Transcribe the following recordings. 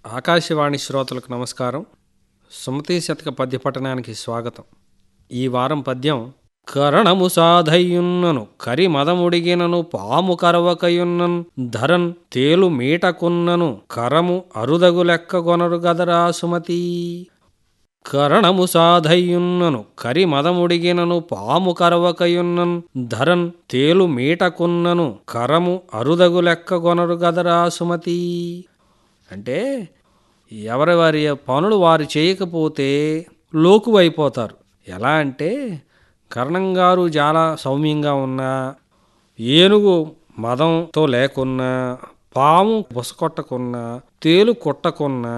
ఆకాశవాణి శ్రోతలకు నమస్కారం సుమతి శతక పద్య పఠనానికి స్వాగతం ఈ వారం పద్యం కరణము సాధయ్యున్నను కరి మదముడిగినను పాము కరవకయున్నన్ ధరన్ తేలు మీటకున్నను కరము అరుదగు లెక్క గొనరు గదరా సుమతి కరణము సాధయ్యున్నను కరి మదముడిగినను పాము కరవకయున్నన్ ధరన్ తేలు మీటకున్నను కరము అరుదగు లెక్క గొనరు గదరా సుమతి అంటే ఎవరి వారి పనులు వారు చేయకపోతే లోకువైపోతారు ఎలా అంటే కర్ణం గారు చాలా సౌమ్యంగా ఉన్నా ఏనుగు మదంతో లేకున్నా పాము బుసకొట్టకున్నా తేలు కొట్టకున్నా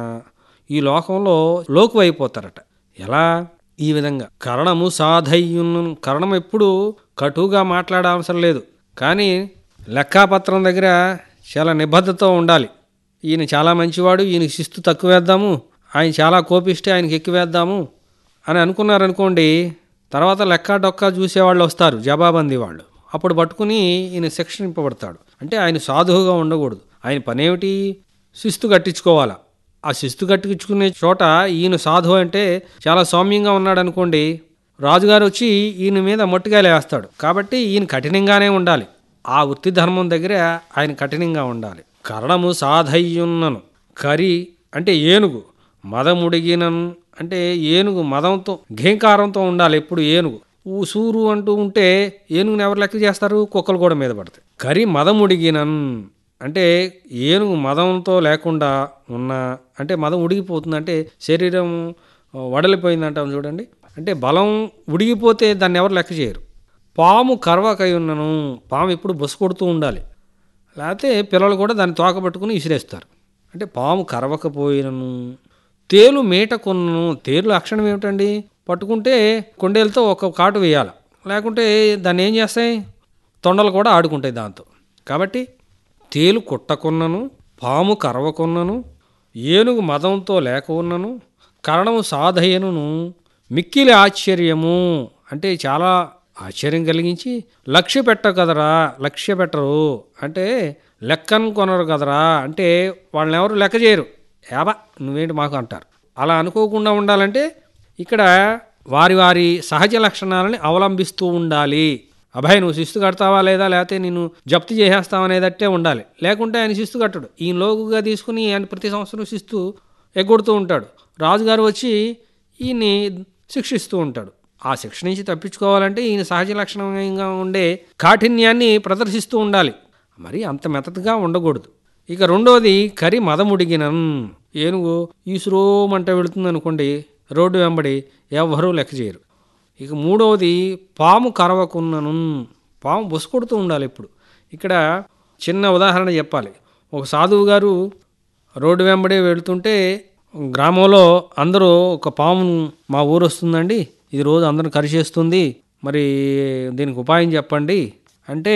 ఈ లోకంలో లోకువైపోతారట ఎలా ఈ విధంగా కరణము సాధయ్యును కరణం ఎప్పుడు కటువుగా మాట్లాడవసరం లేదు కానీ లెక్కాపత్రం దగ్గర చాలా నిబద్ధతో ఉండాలి ఈయన చాలా మంచివాడు ఈయనకి శిస్తు తక్కువ వేద్దాము ఆయన చాలా కోపిస్తే ఆయనకి ఎక్కువేద్దాము అని అనుకున్నారనుకోండి తర్వాత లెక్క డొక్క చూసేవాళ్ళు వస్తారు జవాబంది వాళ్ళు అప్పుడు పట్టుకుని ఈయన శిక్షింపబడతాడు అంటే ఆయన సాధువుగా ఉండకూడదు ఆయన పనేమిటి శిస్తు కట్టించుకోవాలా ఆ శిస్తు కట్టించుకునే చోట ఈయన సాధువు అంటే చాలా సౌమ్యంగా ఉన్నాడు అనుకోండి రాజుగారు వచ్చి ఈయన మీద మొట్టికాయలు వేస్తాడు కాబట్టి ఈయన కఠినంగానే ఉండాలి ఆ వృత్తి ధర్మం దగ్గర ఆయన కఠినంగా ఉండాలి కరణము సాధయ్యున్నను కరి అంటే ఏనుగు మదముడిగినను అంటే ఏనుగు మదంతో ఘేంకారంతో ఉండాలి ఎప్పుడు ఏనుగు ఊసూరు అంటూ ఉంటే ఏనుగుని ఎవరు లెక్క చేస్తారు కుక్కలు కూడా మీద పడతాయి కరి మదముడిగినన్ అంటే ఏనుగు మదంతో లేకుండా ఉన్న అంటే మదం ఉడిగిపోతుంది అంటే శరీరం వడలిపోయిందంటాం చూడండి అంటే బలం ఉడిగిపోతే దాన్ని ఎవరు లెక్క చేయరు పాము కర్వకై ఉన్నను పాము ఎప్పుడు బొసు కొడుతూ ఉండాలి లేకపోతే పిల్లలు కూడా దాన్ని తోక పట్టుకుని విసిరేస్తారు అంటే పాము కరవకపోయినను తేలు మేట కొన్నను తేలు లక్షణం ఏమిటండి పట్టుకుంటే కొండేలతో ఒక కాటు వేయాలి లేకుంటే దాన్ని ఏం చేస్తాయి తొండలు కూడా ఆడుకుంటాయి దాంతో కాబట్టి తేలు కుట్టకున్నను పాము కరవకున్నను ఏనుగు మదంతో లేక ఉన్నను కరణము సాధయనును మిక్కిలి ఆశ్చర్యము అంటే చాలా ఆశ్చర్యం కలిగించి లక్ష్య పెట్ట కదరా లక్ష్య పెట్టరు అంటే లెక్కను కొనరు కదరా అంటే వాళ్ళని ఎవరు లెక్క చేయరు యాబా నువ్వేంటి మాకు అంటారు అలా అనుకోకుండా ఉండాలంటే ఇక్కడ వారి వారి సహజ లక్షణాలని అవలంబిస్తూ ఉండాలి అభయ్ నువ్వు శిస్తు కడతావా లేదా లేకపోతే నేను జప్తు చేసేస్తావా అనేదట్టే ఉండాలి లేకుంటే ఆయన శిస్తు కట్టడు ఈయన లోగుగా తీసుకుని ఆయన ప్రతి సంవత్సరం శిస్తు ఎగ్గొడుతూ ఉంటాడు రాజుగారు వచ్చి ఈయన్ని శిక్షిస్తూ ఉంటాడు ఆ శిక్ష నుంచి తప్పించుకోవాలంటే ఈయన సహజ లక్షణంగా ఉండే కాఠిన్యాన్ని ప్రదర్శిస్తూ ఉండాలి మరి అంత మెతతగా ఉండకూడదు ఇక రెండోది కరి మదముడిగినన్ ఏనుగు ఈసురోమంట వెళుతుంది అనుకోండి రోడ్డు వెంబడి ఎవ్వరూ లెక్క చేయరు ఇక మూడవది పాము కరవకున్నను పాము బుసకొడుతూ ఉండాలి ఇప్పుడు ఇక్కడ చిన్న ఉదాహరణ చెప్పాలి ఒక సాధువు గారు రోడ్డు వెంబడి వెళుతుంటే గ్రామంలో అందరూ ఒక పాము మా ఊరు వస్తుందండి ఇది రోజు అందరం కరిచేస్తుంది మరి దీనికి ఉపాయం చెప్పండి అంటే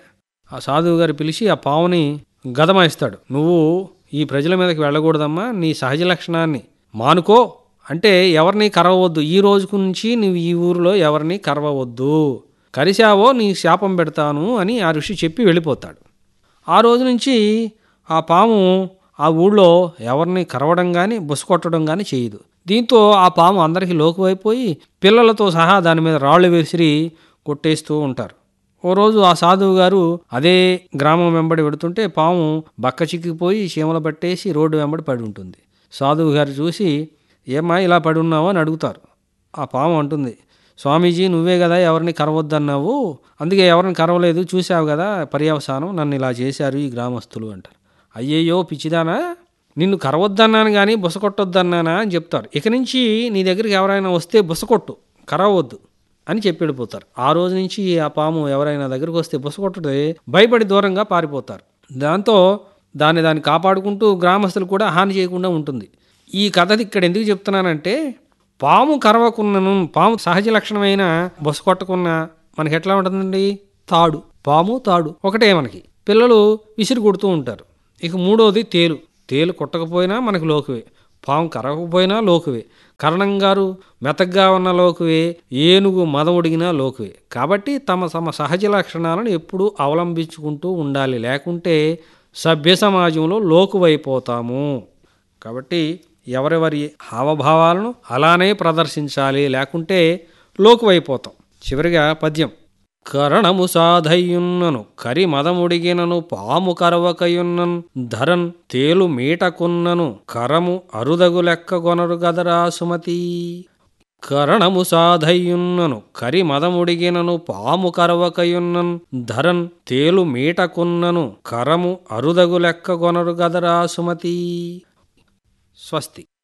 ఆ సాధువు గారు పిలిచి ఆ పావుని గదమాయిస్తాడు నువ్వు ఈ ప్రజల మీదకి వెళ్ళకూడదమ్మా నీ సహజ లక్షణాన్ని మానుకో అంటే ఎవరిని కరవవద్దు ఈ రోజు నుంచి నువ్వు ఈ ఊరిలో ఎవరిని కరవవద్దు కరిశావో నీ శాపం పెడతాను అని ఆ ఋషి చెప్పి వెళ్ళిపోతాడు ఆ రోజు నుంచి ఆ పాము ఆ ఊళ్ళో ఎవరిని కరవడం కానీ బుసకొట్టడం కానీ చేయదు దీంతో ఆ పాము అందరికీ లోకువైపోయి పిల్లలతో సహా దాని మీద రాళ్ళు విసిరి కొట్టేస్తూ ఉంటారు ఓ రోజు ఆ సాధువు గారు అదే గ్రామం వెంబడి పెడుతుంటే పాము బక్క చిక్కిపోయి చీమలు పట్టేసి రోడ్డు వెంబడి పడి ఉంటుంది సాధువు గారు చూసి ఏమ్మా ఇలా పడి ఉన్నావు అని అడుగుతారు ఆ పాము అంటుంది స్వామీజీ నువ్వే కదా ఎవరిని కరవద్దన్నావు అందుకే ఎవరిని కరవలేదు చూసావు కదా పర్యవసానం నన్ను ఇలా చేశారు ఈ గ్రామస్తులు అంటారు అయ్యయ్యో పిచ్చిదానా నిన్ను కరవద్దన్నాను కానీ బుసకొట్టొద్దన్నానా అని చెప్తారు ఇక నుంచి నీ దగ్గరికి ఎవరైనా వస్తే బుసకొట్టు కరవద్దు అని చెప్పి వెళ్ళిపోతారు ఆ రోజు నుంచి ఆ పాము ఎవరైనా దగ్గరికి వస్తే బుసకొట్టుడే భయపడి దూరంగా పారిపోతారు దాంతో దాన్ని దాన్ని కాపాడుకుంటూ గ్రామస్తులు కూడా హాని చేయకుండా ఉంటుంది ఈ కథ ఇక్కడ ఎందుకు చెప్తున్నానంటే పాము కరవకున్నను పాము సహజ లక్షణమైన బొస కొట్టకున్న మనకి ఎట్లా ఉంటుందండి తాడు పాము తాడు ఒకటే మనకి పిల్లలు విసిరి కొడుతూ ఉంటారు ఇక మూడోది తేలు తేలు కొట్టకపోయినా మనకి లోకువే పాము కరవకపోయినా లోకువే కరణం గారు మెతగ్గా ఉన్న లోకువే ఏనుగు మద ఉడిగినా లోకువే కాబట్టి తమ తమ సహజ లక్షణాలను ఎప్పుడూ అవలంబించుకుంటూ ఉండాలి లేకుంటే సభ్య సమాజంలో లోకువైపోతాము కాబట్టి ఎవరెవరి హావభావాలను అలానే ప్రదర్శించాలి లేకుంటే లోకువైపోతాం చివరిగా పద్యం కరణము సాధయ్యున్నను కరి మదముడిగినను పాము కరవకయున్నను ధరన్ తేలు మీటకున్నను కరము అరుదగు లెక్క కొనరు గదరా సుమతి కరణము సాధయ్యున్నను కరి మదముడిగినను పాము కరవకయున్నను ధరన్ తేలు మీటకున్నను కరము అరుదగు లెక్క కొనరు గదరా సుమతి స్వస్తి